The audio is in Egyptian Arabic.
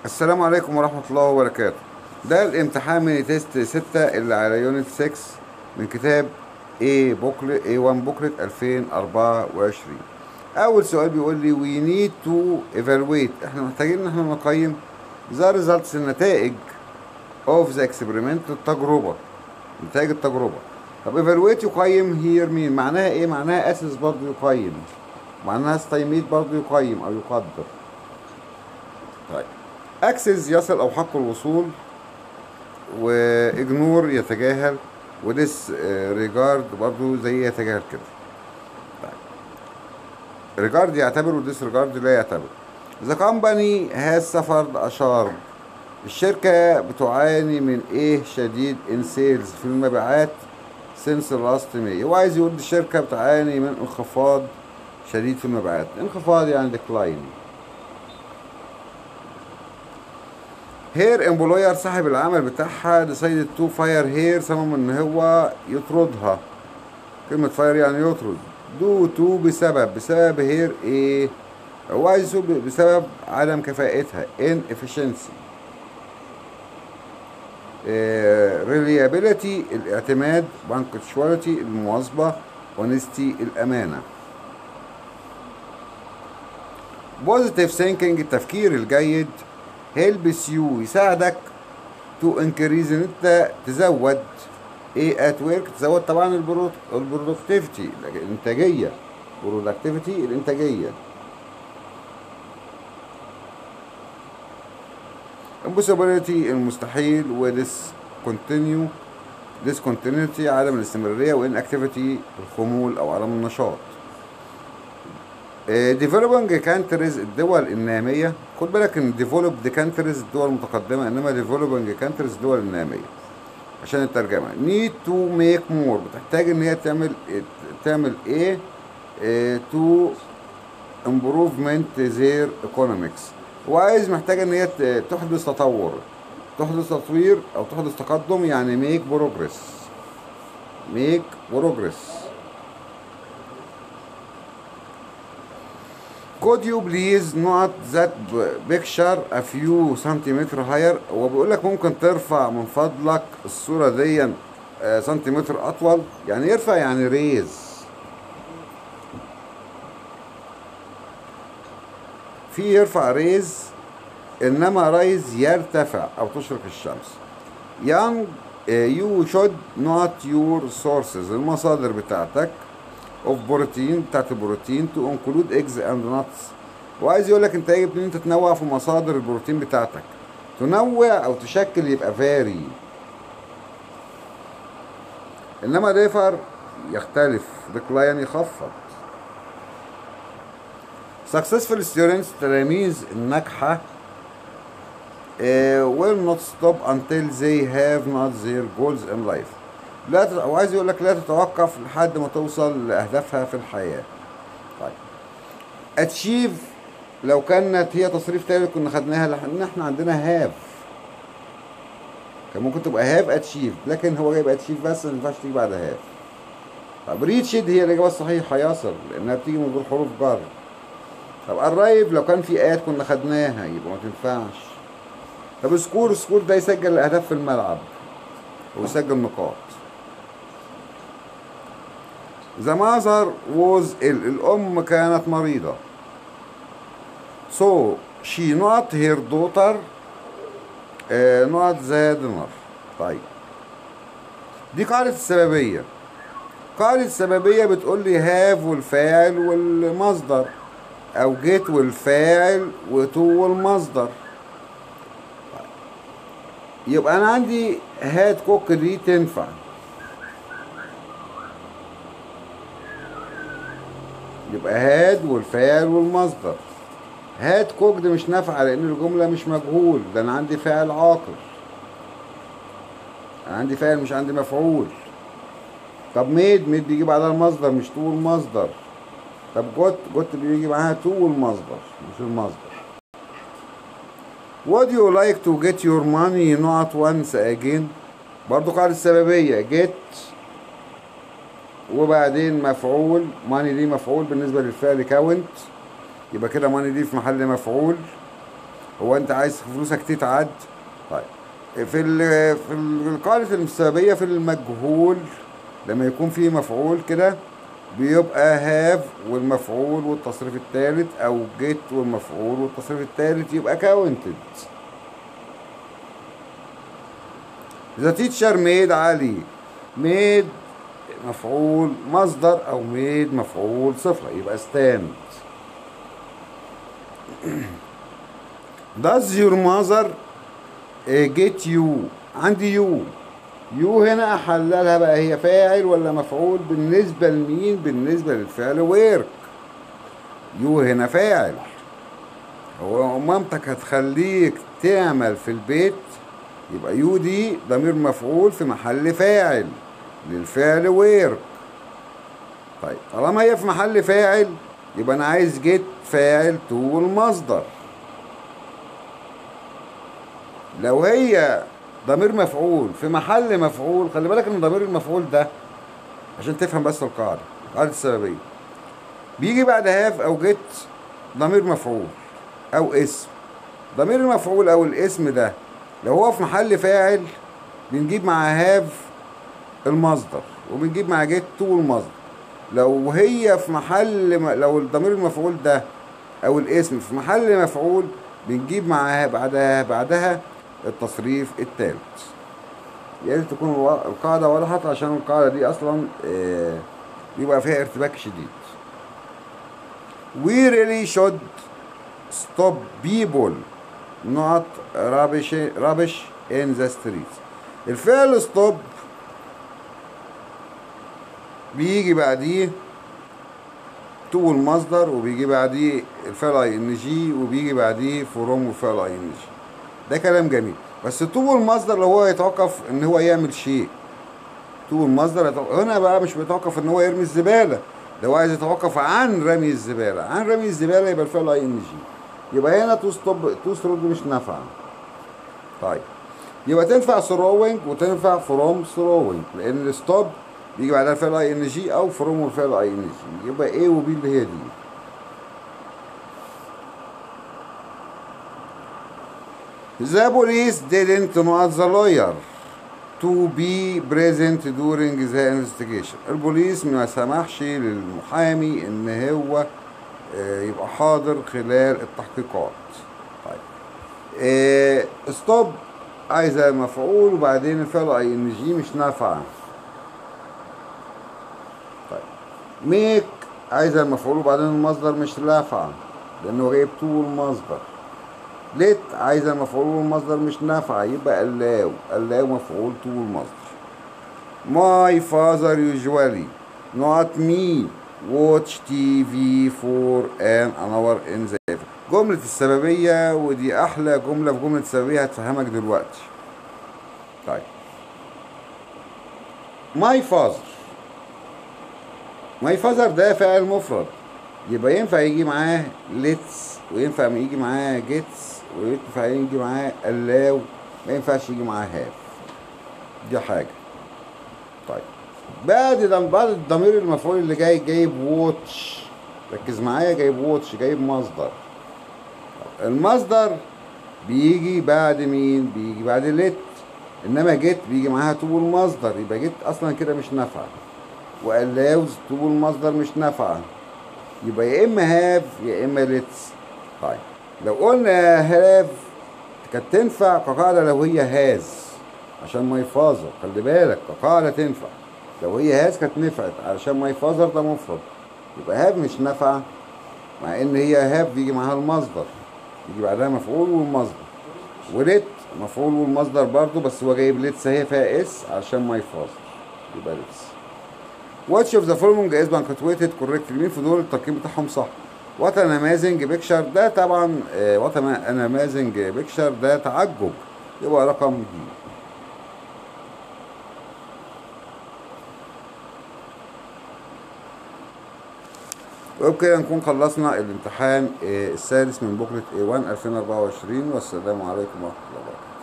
السلام عليكم ورحمة الله وبركاته ده الامتحان من تيست 6 اللي على يونت 6 من كتاب A بوكلت A1 بوكلت 2024 أول سؤال بيقول لي we need to evaluate احنا محتاجين ان احنا نقيم the results النتائج of the experiment التجربة نتائج التجربة طب evaluate يقيم here مين معناها ايه معناها اسس برضه يقيم معناها استيميت برضه يقيم او يقدر طيب اكسس يصل او حق الوصول واجنور يتجاهل وديس ريجارد برضو زي يتجاهل كده طيب ريجارد يعتبر وديس ريجارد لا يعتبر The company has suffered a sharp الشركة بتعاني من ايه شديد in sales في المبيعات since last May هو عايز يقول الشركة بتعاني من انخفاض شديد في المبيعات انخفاض يعني decline هير امبلوير صاحب العمل بتاعها ديسايدد تو فاير هير صمم ان هو يطردها كلمة فاير يعني يطرد دو تو بسبب بسبب هير ايه هو عايز يقول بسبب عدم كفاءتها ان efficiency ريليابيليتي الاعتماد بانكتشواليتي المواظبة اونستي الامانة بوزيتيف ثينكينج التفكير الجيد هيلبس يو يساعدك تو انكريز ان انت تزود ايه ات ورك تزود طبعا البرودكتيفيتي الانتاجيه برودكتيفيتي الانتاجيه impossibility المستحيل وديس كونتينيو ديس كونتينيوتي عدم الاستمراريه وان اكتيفيتي الخمول او عدم النشاط ديفلوبنج كانتريز الدول النامية خد بالك ان ديفلوبد كانتريز الدول المتقدمة انما ديفلوبنج كانتريز الدول النامية عشان الترجمة نيد تو ميك مور بتحتاج ان هي تعمل تعمل ايه تو امبروفمنت زير ايكونومكس وعايز محتاج ان هي تحدث تطور تحدث تطوير او تحدث تقدم يعني ميك بروجريس ميك بروجريس could you please not that picture a few centimeter higher هو بيقول لك ممكن ترفع من فضلك الصورة دي سنتيمتر أطول يعني يرفع يعني ريز في يرفع ريز إنما رايز يرتفع أو تشرق الشمس young you should not your sources المصادر بتاعتك اوف بروتين بتاعت البروتين تو انكلود ايجز اند ناتس وعايز يقول لك انت يجب ان انت تنوع في مصادر البروتين بتاعتك تنوع او تشكل يبقى فاري انما ديفر يختلف ديكلاين يخفض successful students التلاميذ الناجحة uh, will not stop until they have not their goals in life لا تت... او عايز يقول لك لا تتوقف لحد ما توصل لاهدافها في الحياه طيب اتشيف لو كانت هي تصريف تالت كنا خدناها لان احنا عندنا هاف كان ممكن تبقى هاف اتشيف لكن هو جايب اتشيف بس ما ينفعش تيجي بعد هاف طب ريتشد هي الاجابه الصحيحه يصل لانها بتيجي من غير حروف جر طب قرايب لو كان في ايات كنا خدناها يبقى ما تنفعش طب سكور سكور ده يسجل الاهداف في الملعب ويسجل نقاط The mother was ill الأم كانت مريضة So she not her daughter uh, not the dinner طيب دي قاعدة السببية قاعدة السببية بتقول لي have والفاعل والمصدر أو get والفاعل وتو والمصدر يبقى أنا عندي هاد كوك دي تنفع يبقى هاد والفاعل والمصدر هاد كوك دي مش نافعة لأن الجملة مش مجهول ده أنا عندي فاعل عاقل أنا عندي فاعل مش عندي مفعول طب ميد ميد بيجي بعدها المصدر مش تو المصدر طب جوت جوت بيجي معاها تو المصدر مش المصدر Would you like to get your money not once again برضو قاعدة السببية get وبعدين مفعول ماني دي مفعول بالنسبة للفعل كاونت يبقى كده ماني دي في محل مفعول هو انت عايز فلوسك تتعد طيب في ال في ال- القاعدة السببية في المجهول لما يكون في مفعول كده بيبقى هاف والمفعول والتصريف الثالث او جيت والمفعول والتصريف الثالث يبقى كاونتد ذا تيتشر ميد علي ميد مفعول مصدر او ميد مفعول صفة يبقى ستاند does your mother uh, get you عندي يو يو هنا احللها بقى هي فاعل ولا مفعول بالنسبة لمين بالنسبة للفعل ويرك يو هنا فاعل هو مامتك هتخليك تعمل في البيت يبقى يو دي ضمير مفعول في محل فاعل للفعل ويرك طيب طالما هي في محل فاعل يبقى انا عايز جيت فاعل تو المصدر لو هي ضمير مفعول في محل مفعول خلي بالك ان ضمير المفعول ده عشان تفهم بس القاعده القاعده السببيه بيجي بعد هاف او جيت ضمير مفعول او اسم ضمير المفعول او الاسم ده لو هو في محل فاعل بنجيب مع هاف المصدر وبنجيب مع جيت تو المصدر لو هي في محل م... لو الضمير المفعول ده او الاسم في محل مفعول بنجيب معاها بعدها بعدها التصريف الثالث يا ريت تكون الوا- القاعده وضحت عشان القاعده دي اصلا آه، بيبقى فيها ارتباك شديد we really should stop people not rubbish rubbish in the streets الفعل stop بيجي بعديه تو المصدر وبيجي بعديه الفعل اي ان جي وبيجي بعديه فروم وفعل اي ان جي ده كلام جميل بس تو المصدر لو هو يتوقف ان هو يعمل شيء تو المصدر يتوقف. هنا بقى مش بيتوقف ان هو يرمي الزباله ده هو عايز يتوقف عن رمي الزباله عن رمي الزباله يبقى الفعل اي ان جي يبقى هنا تو ستوب تو ثرو مش نافعه طيب يبقى تنفع ثروينج وتنفع فروم ثروينج لان الستوب بيجي بعدها الفعل اي ان جي او فروم والفعل اي ان جي يبقى ايه وبي اللي هي دي The police didn't want the lawyer to be present during the investigation. البوليس ما سمحش للمحامي ان هو آه، يبقى حاضر خلال التحقيقات. طيب. آه، ستوب عايزه مفعول وبعدين الفعل اي ان جي مش نافعه. طيب. ميك عايزه المفعول وبعدين المصدر مش نافعه لانه جايب تو المصدر. ليت عايزه المفعول والمصدر مش نافعه يبقى allow allow مفعول تو المصدر my father usually not me watch TV for an hour in the evening جملة السببية ودي أحلى جملة في جملة السببية هتفهمك دلوقتي طيب my father my father ده فاعل مفرد يبقى ينفع يجي معاه let's وينفع يجي معاه gets وينفع يجي معاه allow ما ينفعش يجي معاه have دي حاجة طيب بعد ده بعد الضمير المفعول اللي جاي جايب واتش ركز معايا جايب واتش جايب مصدر المصدر بيجي بعد مين بيجي بعد ليت انما جيت بيجي معاها تو المصدر يبقى جيت اصلا كده مش نافعه والاوز تو المصدر مش نافعه يبقى يا اما هاف يا اما ليتس طيب لو قلنا هاف كانت تنفع كقاعده لو هي هاز عشان ما يفاظر خلي بالك كقاعده تنفع لو هي هاز كانت نفعت علشان ما يفاظر ده مفرد يبقى هاف مش نافعه مع ان هي هاف بيجي معاها المصدر يجي بعدها مفعول والمصدر وليت مفعول والمصدر برضو بس هو جايب ليتس هي فيها اس عشان ما يفاظر يبقى ليتس واتش اوف ذا فولوينج از بانكتويتد كوريكت مين في دول التركيب بتاعهم صح وات ان امازنج بيكشر ده طبعا وات ان امازنج بيكشر ده تعجب يبقى رقم دي وبكده نكون خلصنا الامتحان آه، السادس من بكرة A1 2024 والسلام عليكم ورحمة الله وبركاته